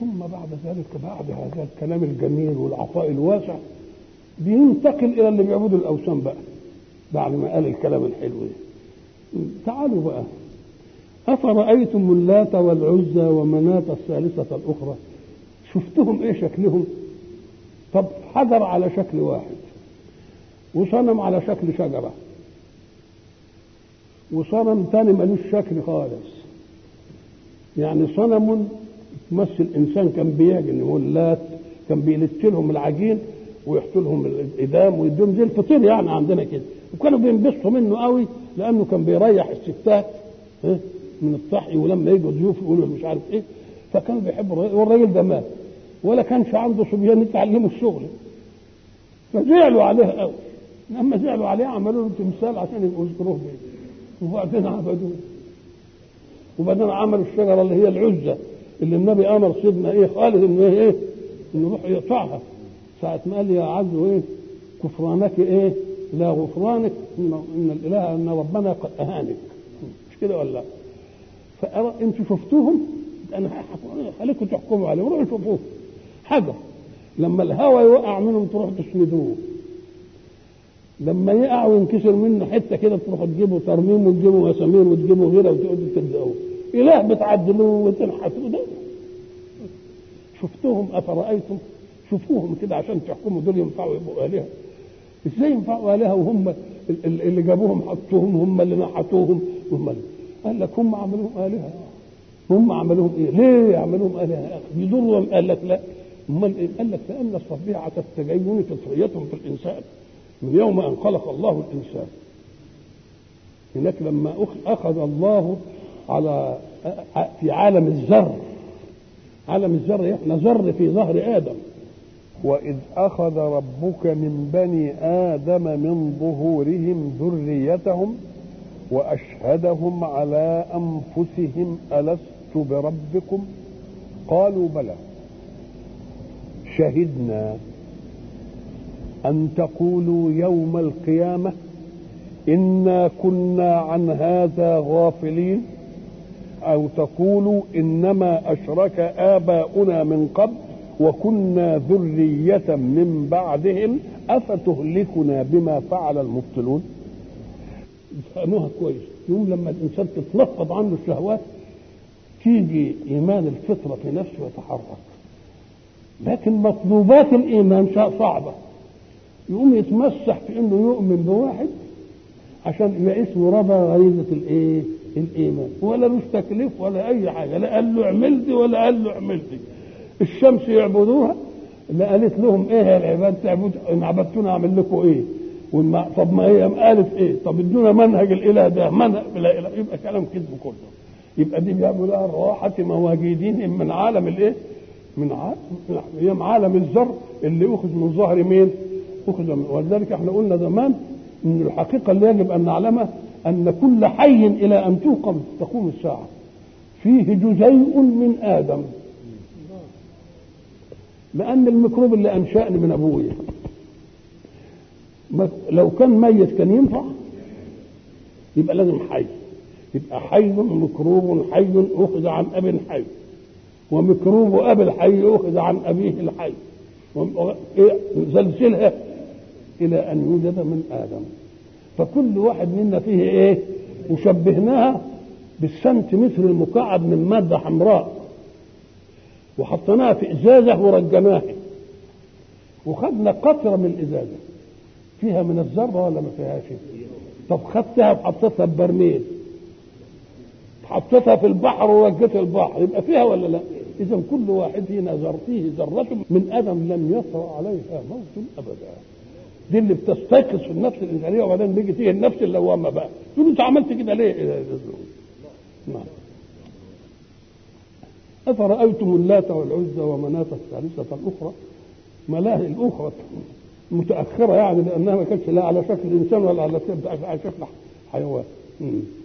ثم بعد ذلك بعد هذا الكلام الجميل والعطاء الواسع بينتقل الى اللي بيعبدوا الاوثان بقى بعد ما قال الكلام الحلو ده تعالوا بقى افرايتم اللات والعزى ومناه الثالثه الاخرى شفتهم ايه شكلهم طب حجر على شكل واحد وصنم على شكل شجره وصنم تاني ملوش شكل خالص يعني صنم تمثل انسان كان بيعجن ولات كان بيلت لهم العجين ويحط لهم الادام ويديهم زي الفطير يعني عندنا كده وكانوا بينبسطوا منه قوي لانه كان بيريح الستات من الطحي ولما يجوا ضيوف يقولوا مش عارف ايه فكانوا بيحبوا الراجل والراجل ده مات ولا كانش عنده صبيان يتعلموا الشغل فزعلوا عليه قوي لما زعلوا عليه عملوا له تمثال عشان يبقوا يذكروه بيه وبعدين عبدوه وبعدين عملوا الشجره اللي هي العزه اللي النبي امر سيدنا ايه خالد انه ايه انه يروح يقطعها ساعة ما قال يا عز ايه كفرانك ايه لا غفرانك ان, إن الاله ان ربنا قد اهانك مش كده ولا فأرى انتوا شفتوهم انا خليكم تحكموا عليه روحوا شوفوه حجر لما الهوى يوقع منهم تروح تسندوه لما يقع وينكسر منه حته كده تروحوا تجيبوا ترميم وتجيبوا مسامير وتجيبوا غيره وتقعدوا تبداوه اله بتعدلوه وتنحتوه ده شفتوهم افرايتم شوفوهم كده عشان تحكموا دول ينفعوا يبقوا الهه ازاي ينفعوا الهه وهم اللي جابوهم حطوهم هم اللي نحتوهم هم اللي قال لك هم عملوهم الهه هم عملوهم ايه؟ ليه عملوهم الهه يا اخي؟ يضرهم قال لك لا امال ايه؟ قال لك لان الطبيعه التدين فطريه في الانسان من يوم ان خلق الله الانسان هناك لما اخذ الله على في عالم الذر عالم الذر احنا ذر في ظهر ادم وإذ أخذ ربك من بني آدم من ظهورهم ذريتهم وأشهدهم على أنفسهم ألست بربكم قالوا بلى شهدنا أن تقولوا يوم القيامة إنا كنا عن هذا غافلين أو تقولوا إنما أشرك آباؤنا من قبل وكنا ذرية من بعدهم أفتهلكنا بما فعل المبطلون فهموها كويس يوم لما الإنسان تتنفض عنه الشهوات تيجي إيمان الفطرة في نفسه يتحرك لكن مطلوبات الإيمان صعبة يقوم يتمسح في إنه يؤمن بواحد عشان يبقى اسمه رضى غريزة الإيه؟ الإيمان ولا مش تكليف ولا أي حاجة لا قال له اعمل دي ولا قال له اعمل دي الشمس يعبدوها اللي قالت لهم ايه يا العباد تعبد ان عبدتونا اعمل لكم ايه والما طب ما هي قالت ايه طب ادونا منهج الاله ده منهج لا اله يبقى كلام كذب كله يبقى دي بيعملوا لها الراحة مواجدين من عالم الايه من عالم هي عالم الذر اللي اخذ من ظهر مين اخذ من ولذلك احنا قلنا زمان ان الحقيقه اللي يجب ان نعلمها ان كل حي الى ان توقم تقوم الساعه فيه جزيء من ادم لأن الميكروب اللي أنشأني من أبويا لو كان ميت كان ينفع يبقى لازم حي يبقى حي ميكروب حي أخذ عن أب حي وميكروب أب الحي أخذ عن أبيه الحي زلزلها إلى أن يوجد من آدم فكل واحد منا فيه إيه وشبهناها بالسنتيمتر المكعب من مادة حمراء وحطيناها في ازازه ورجناها وخدنا قطره من الازازه فيها من الذره ولا ما فيهاش طب خدتها وحطيتها ببرميل حطيتها في البحر ورجيت البحر يبقى فيها ولا لا اذا كل واحد فينا ذر فيه ذره من ادم لم يطرا عليها موت ابدا دي اللي بتستيقظ في النفس الانسانيه وبعدين بيجي فيه النفس اللوامه بقى تقول انت عملت كده ليه؟ نعم أفرأيتم اللات والعزى ومناة الثالثة الأخرى ملاهي الأخرى متأخرة يعني لأنها ما كانتش لا على شكل إنسان ولا على شكل حيوان